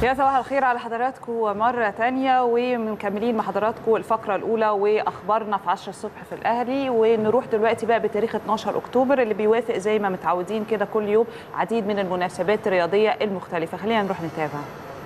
يا صباح الخير على حضراتكم مرة تانية ومكملين مع حضراتكم الفقرة الأولى وأخبارنا في 10 الصبح في الأهلي ونروح دلوقتي بقى بتاريخ 12 أكتوبر اللي بيوافق زي ما متعودين كده كل يوم عديد من المناسبات الرياضية المختلفة خلينا نروح نتابع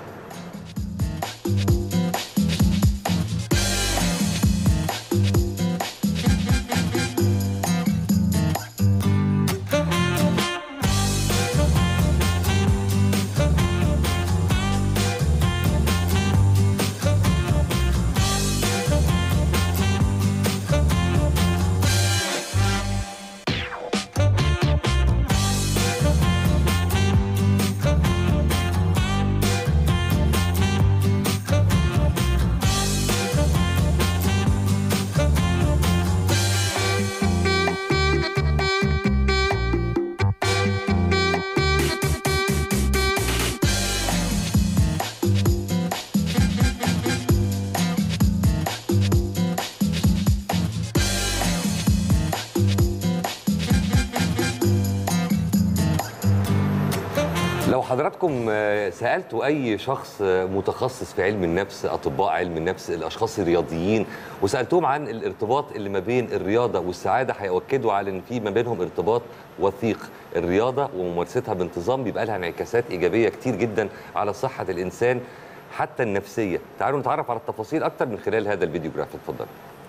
لو حضراتكم سالتوا اي شخص متخصص في علم النفس اطباء علم النفس الاشخاص الرياضيين وسالتوهم عن الارتباط اللي ما بين الرياضه والسعاده هياكدوا على ان في ما بينهم ارتباط وثيق الرياضه وممارستها بانتظام بيبقى لها انعكاسات ايجابيه كتير جدا على صحه الانسان حتى النفسيه تعالوا نتعرف على التفاصيل اكتر من خلال هذا الفيديو جراف اتفضل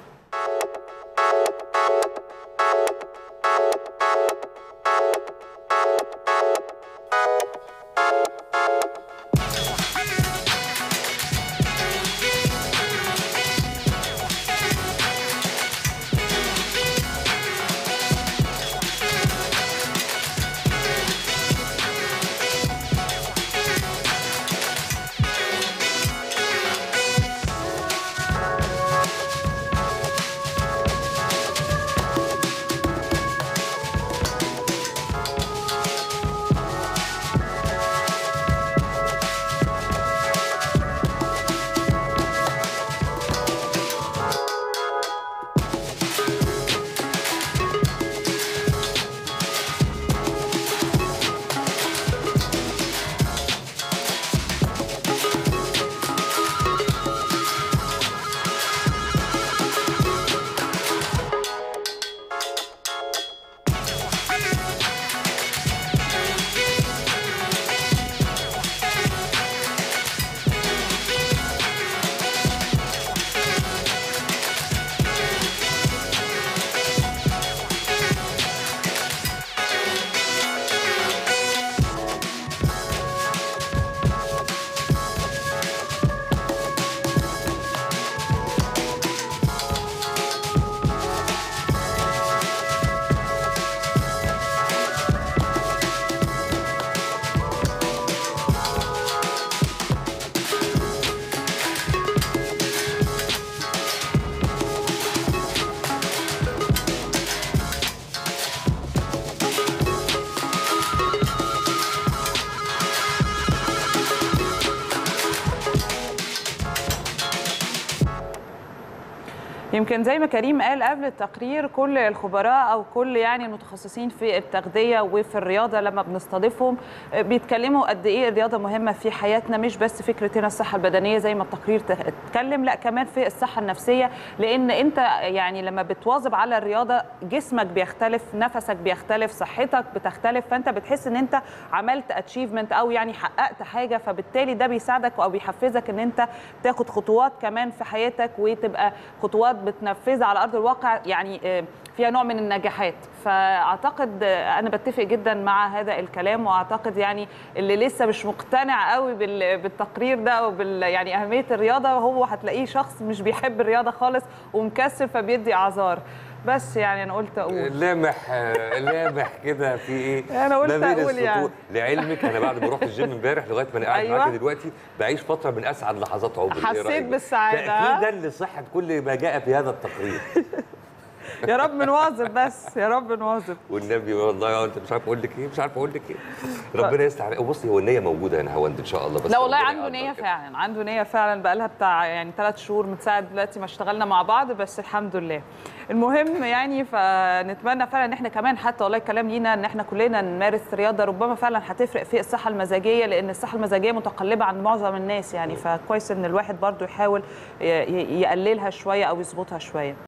يمكن زي ما كريم قال قبل التقرير كل الخبراء او كل يعني المتخصصين في التغذيه وفي الرياضه لما بنستضيفهم بيتكلموا قد ايه الرياضه مهمه في حياتنا مش بس فكره هنا الصحه البدنيه زي ما التقرير اتكلم لا كمان في الصحه النفسيه لان انت يعني لما بتواظب على الرياضه جسمك بيختلف نفسك بيختلف صحتك بتختلف فانت بتحس ان انت عملت اتشيفمنت او يعني حققت حاجه فبالتالي ده بيساعدك او بيحفزك ان انت تاخد خطوات كمان في حياتك وتبقى خطوات بتنفذها على ارض الواقع يعني فيها نوع من النجاحات فاعتقد انا بتفق جدا مع هذا الكلام واعتقد يعني اللي لسه مش مقتنع قوي بالتقرير ده وبال يعني اهميه الرياضه هو هتلاقيه شخص مش بيحب الرياضه خالص ومكسل فبيدي اعذار بس يعني انا قلت اقول لامح لامح كده في ايه انا قلت ما بين اقول السطور. يعني لعلمك انا بعد ما رحت الجيم امبارح لغايه ما انا قاعد أيوة. معاكي دلوقتي بعيش فتره من اسعد لحظات عمري إيه حسيت رأيك؟ بالسعادة، ها؟ تاكيدا لصحه كل ما جاء في هذا التقرير يا رب نواظب بس يا رب نواظب والنبي والله انت مش عارف اقول لك ايه مش عارف اقول لك ايه ربنا يستر عليك بصي هو النيه موجوده هنا هوند ان شاء الله بس لا والله ربنا عنده يقدر نيه كده. فعلا عنده نيه فعلا بقى لها بتاع يعني ثلاث شهور من ساعه دلوقتي ما اشتغلنا مع بعض بس الحمد لله المهم يعني فنتمنى فعلا ان احنا كمان حتى والله الكلام لينا ان احنا كلنا نمارس رياضه ربما فعلا هتفرق في الصحه المزاجيه لان الصحه المزاجيه متقلبه عند معظم الناس يعني فكويس ان الواحد برضو يحاول ي- ي- يقللها شويه او يظبطها شويه